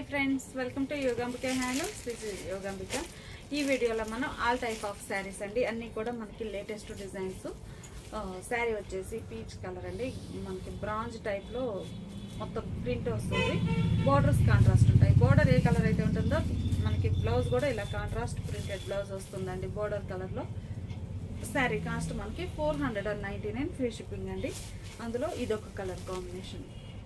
Hi friends welcome to Yogambika handlooms this is Yogambika ఈ వీడియోలో మనం ఆల్ టైప్ ఆఫ్ శారీస్ అండి అన్నీ కూడా మనకి లేటెస్ట్ డిజైన్స్ శారీ వచ్చేసి పీచ్ కలర్ అండి మనకి బ్రాంజ్ టైప్లో మొత్తం ప్రింట్ వస్తుంది బోర్డర్స్ కాంట్రాస్ట్ ఉంటాయి బోర్డర్ ఏ కలర్ అయితే ఉంటుందో మనకి బ్లౌజ్ కూడా ఇలా కాంట్రాస్ట్ ప్రింటెడ్ బ్లౌజ్ వస్తుందండి బోర్డర్ కలర్లో శారీ కాస్ట్ మనకి four hundred and ninety nine free shipping అండి అందులో ఇదొక కలర్ కాంబినేషన్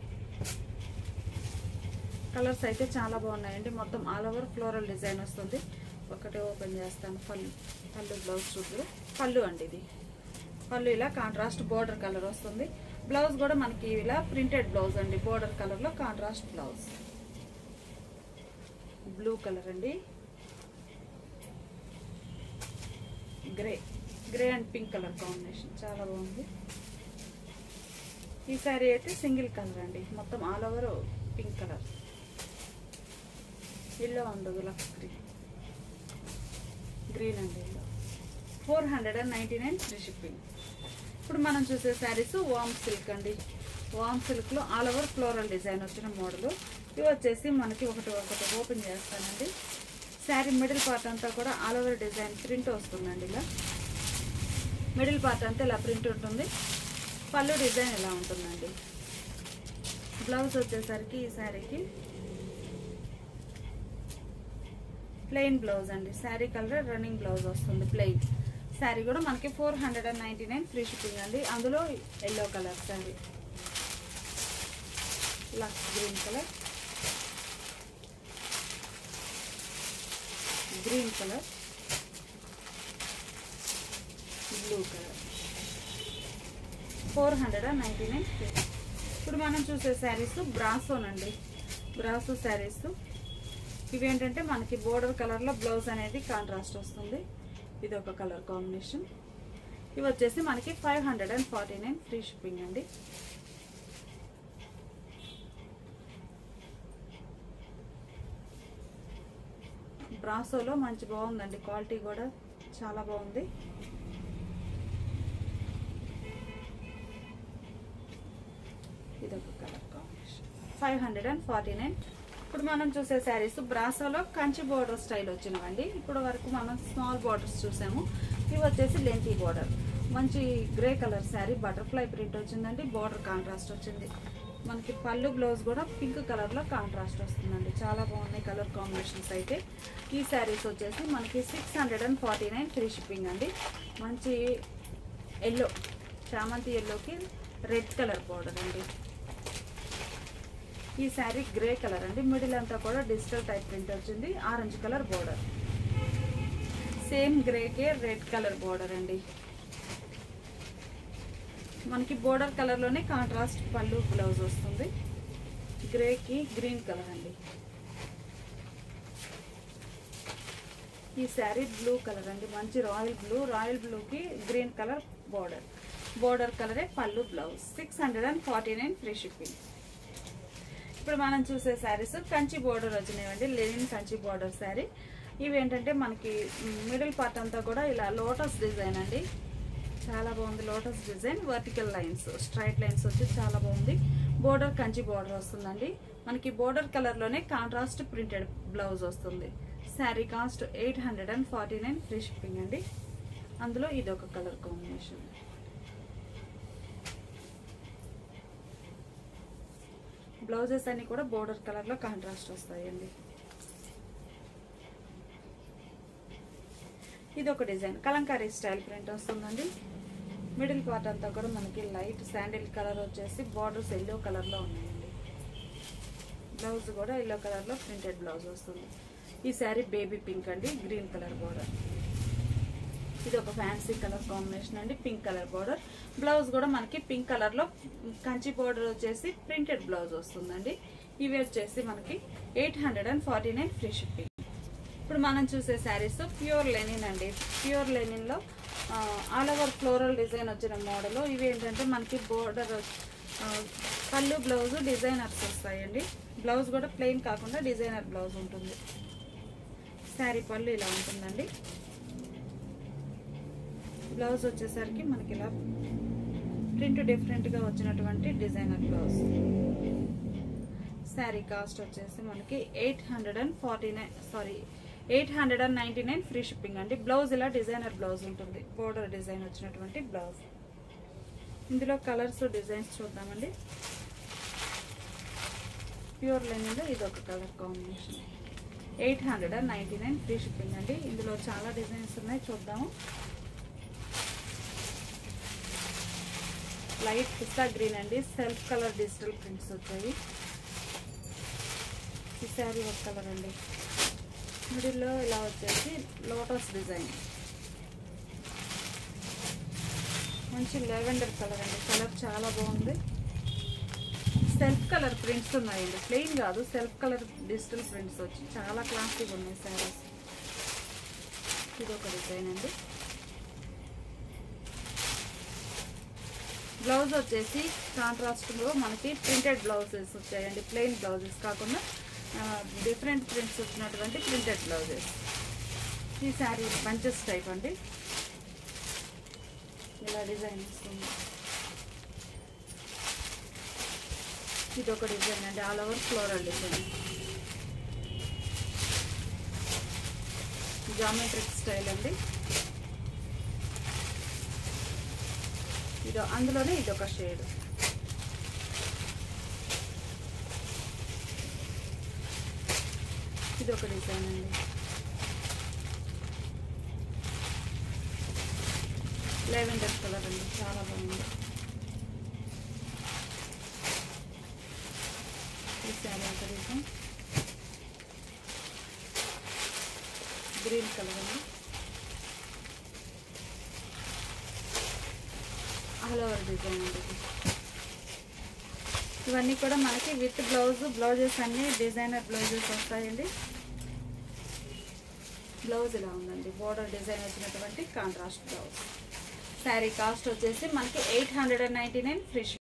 కలర్స్ అయితే చాలా బాగున్నాయండి మొత్తం ఆల్ ఓవర్ ఫ్లోరల్ డిజైన్ వస్తుంది ఒకటే ఓపెన్ చేస్తాను పళ్ళు పళ్ళు బ్లౌజ్ చూద్దరు పళ్ళు అండి ఇది పళ్ళు ఇలా కాంట్రాస్ట్ బోర్డర్ కలర్ వస్తుంది బ్లౌజ్ కూడా మనకి ఇలా ప్రింటెడ్ బ్లౌజ్ అండి బోర్డర్ కలర్లో కాంట్రాస్ట్ బ్లౌజ్ బ్లూ కలర్ అండి grey grey and pink colour combination చాలా బాగుంది ఈ శారీ అయితే సింగిల్ కలర్ అండి మొత్తం all over pink colour yellow ఉండదు లక్స్ గ్రీన్ గ్రీన్ అండి yellow four hundred and ninety nine free shipping ఇప్పుడు మనం చూసే శారీస్ వామ్ సిల్క్ అండి వామ్ సిల్క్లో ఆల్ ఓవర్ ఫ్లోరల్ డిజైన్ వచ్చిన మోడల్ ఇవి వచ్చేసి మనకి ఒకటి ఒకటి ఓపెన్ చేస్తానండి శారీ మిడిల్ పార్ట్ అంతా కూడా ఆల్ ఓవర్ డిజైన్ ప్రింట్ వస్తుందండి ఇలా మిడిల్ పార్ట్ అంతా ఇలా ప్రింట్ ఉంటుంది పళ్ళు డిజైన్ ఇలా ఉంటుందండి బ్లౌజ్ వచ్చేసరికి ఈ శారీకి ప్లెయిన్ బ్లౌజ్ అండి శారీ కలర్ రన్నింగ్ బ్లౌజ్ వస్తుంది ప్లెయిన్ శారీ కూడా మనకి four hundred and ninety nine free shipping అండి అందులో ఎల్లో కలర్ శారీ లక్స్ green colour green colour blue colour four hundred and ninety nine ఇప్పుడు మనం చూసే శారీస్ బ్రాసోనండి బ్రాసో శారీస్ ఇవి ఏంటంటే మనకి బోర్డర్ కలర్లో బ్లౌజ్ అనేది కాంట్రాస్ట్ వస్తుంది ఇది ఒక కలర్ కాంబినేషన్ ఇవి వచ్చేసి మనకి five hundred and forty nine free shipping అండి బ్రాసోలో మంచి బాగుందండి క్వాలిటీ కూడా చాలా బాగుంది ఇది ఒక colour combination five hundred and forty nine ఇప్పుడు మనం చూసే శారీస్ బ్రాసోలో కంచి బోర్డర్ స్టైల్ వచ్చినవండి ఇప్పుడు వరకు మనం స్మాల్ బార్డర్స్ చూసాము ఇవి వచ్చేసి లెంతీ బోర్డర్ మంచి grey colour sari butterfly print వచ్చిందండి బోర్డర్ కాంట్రాస్ట్ వచ్చింది మనకి పళ్ళు బ్లౌజ్ కూడా పింక్ కలర్లో కాంట్రాస్ట్ వస్తుందండి చాలా బాగున్నాయి కలర్ కాంబినేషన్స్ అయితే ఈ శారీస్ వచ్చేసి మనకి six hundred and forty nine free shipping అండి మంచి ఎల్లో చామంతి ఎల్లోకి రెడ్ కలర్ బోర్డర్ అండి ఈ శారీ గ్రే కలర్ అండి మిడిల్ అంతా కూడా డిజిటల్ టైప్ ప్రింట్ వచ్చింది ఆరెంజ్ కలర్ బోర్డర్ సేమ్ గ్రేకే రెడ్ కలర్ బోర్డర్ అండి మనకి బోర్డర్ కలర్లోనే కాంట్రాస్ట్ పళ్ళు బ్లౌజ్ వస్తుంది గ్రేకి గ్రీన్ కలర్ అండి ఈ శారీ బ్లూ కలర్ అండి మంచి రాయల్ బ్లూ రాయల్ బ్లూకి గ్రీన్ కలర్ బోర్డర్ బోర్డర్ కలరే పళ్ళు blouse six hundred and forty nine free shipping ఇప్పుడు మనం చూసే శారీస్ కంచి బోర్డర్ వచ్చినాయండి లెనిన్ కంచి బోర్డర్ శారీ ఇవి ఏంటంటే మనకి మిడిల్ పార్ట్ అంతా కూడా ఇలా లోటస్ డిజైన్ అండి చాలా బాగుంది lotus design vertical lines straight lines వచ్చి చాలా బాగుంది బోర్డర్ కంచి బోర్డర్ వస్తుందండి మనకి బోర్డర్ కలర్లోనే కాంట్రాస్ట్ ప్రింటెడ్ బ్లౌజ్ వస్తుంది sari cost eight hundred and forty nine free shipping అండి అందులో ఇది ఒక కలర్ కాంబినేషన్ బ్లౌజెస్ అన్ని కూడా బోర్డర్ కలర్లో కాంట్రాస్ట్ వస్తాయండి ఇది ఒక డిజైన్ కలంకారీ స్టైల్ ప్రింట్ వస్తుందండి మిడిల్ పార్ట్ అంతా కూడా మనకి లైట్ శాండిల్ కలర్ వచ్చేసి బార్డర్స్ ఎల్లో కలర్లో ఉన్నాయండి బ్లౌజ్ కూడా ఎల్లో కలర్లో ప్రింటెడ్ బ్లౌజ్ వస్తుంది ఈ శారీ బేబీ పింక్ అండి గ్రీన్ కలర్ బోర్డర్ ఇది ఒక ఫ్యాన్సీ కలర్ కాంబినేషన్ అండి పింక్ కలర్ బార్డర్ బ్లౌజ్ కూడా మనకి పింక్ కలర్లో కంచి బార్డర్ వచ్చేసి ప్రింటెడ్ బ్లౌజ్ వస్తుందండి ఇవి వచ్చేసి మనకి eight hundred and forty nine free shipping ఇప్పుడు మనం చూసే శారీస్ ప్యూర్ లెనిన్ అండి ప్యూర్ లెనిన్లో ఆల్ ఓవర్ ఫ్లోరల్ డిజైన్ వచ్చిన మోడల్ ఇవి ఏంటంటే మనకి బోర్డర్ పళ్ళు బ్లౌజ్ డిజైనర్స్ వస్తాయండి బ్లౌజ్ కూడా ప్లెయిన్ కాకుండా డిజైనర్ బ్లౌజ్ ఉంటుంది శారీ పళ్ళు ఇలా ఉంటుందండి బ్లౌజ్ వచ్చేసరికి మనకి ఇలా ప్రింట్ డిఫరెంట్గా వచ్చినటువంటి డిజైనర్ బ్లౌజ్ శారీ కాస్ట్ వచ్చేసి మనకి eight hundred and forty nine sorry eight hundred and ninety nine free shipping అండి బ్లౌజ్ ఇలా డిజైనర్ బ్లౌజ్ ఉంటుంది బోర్డర్ డిజైన్ వచ్చినటువంటి బ్లౌజ్ ఇందులో కలర్స్ డిజైన్స్ చూద్దామండి ప్యూర్ లెనిన్లో ఇది ఒక colour combination eight hundred and ninety nine free shipping అండి ఇందులో చాలా డిజైన్స్ ఉన్నాయి చూద్దాము లైట్ పిస్తా గ్రీన్ అండి సెల్ఫ్ కలర్ డిజిటల్ ప్రింట్స్ వచ్చాయి ఈ శారీ ఒక కలర్ అండి మిడిల్లో ఇలా వచ్చేసి లోటస్ డిజైన్ మంచి లెవెండర్ కలర్ అండి కలర్ చాలా బాగుంది సెల్ఫ్ కలర్ ప్రింట్స్ ఉన్నాయండి ప్లెయిన్ కాదు సెల్ఫ్ కలర్ డిజిటల్ ప్రింట్స్ వచ్చి చాలా క్లాసిక్ ఉన్నాయి శారీస్ ఇది ఒక డిజైన్ అండి బ్లౌజ్ వచ్చేసి కాంట్రాస్ట్లో మనకి ప్రింటెడ్ బ్లౌజెస్ వచ్చాయండి ప్లెయిన్ బ్లౌజెస్ కాకుండా డిఫరెంట్ ప్రింట్స్ వచ్చినటువంటి ప్రింటెడ్ బ్లౌజెస్ ఈ శారీ పంచెస్ టైప్ అండి ఇలా డిజైన్ వస్తుంది ఇది ఒక డిజైన్ అండి all over floral design geometric style అండి ఇది అందులోనే ఇది ఒక షేడ్ ఇది ఒక డిజైన్ అండి లెవెండర్ కలర్ అండి చాలా బాగుంది ఈ శారీ ఒక డిజైన్ గ్రీన్ కలర్ అండి ఆల్ ఓవర్ డిజైన్ అండి ఇది. ఇవన్నీ కూడా మనకి విత్ బ్లౌజ్ బ్లౌజెస్ అన్ని డిజైనర్ బ్లౌజెస్ వస్తాయండి బ్లౌజ్ ఇలా ఉందండి బోర్డర్ డిజైన్ వచ్చినటువంటి కాంట్రాస్ట్ బ్లౌజ్ శారీ కాస్ట్ వచ్చేసి మనకి eight hundred and ninety nine free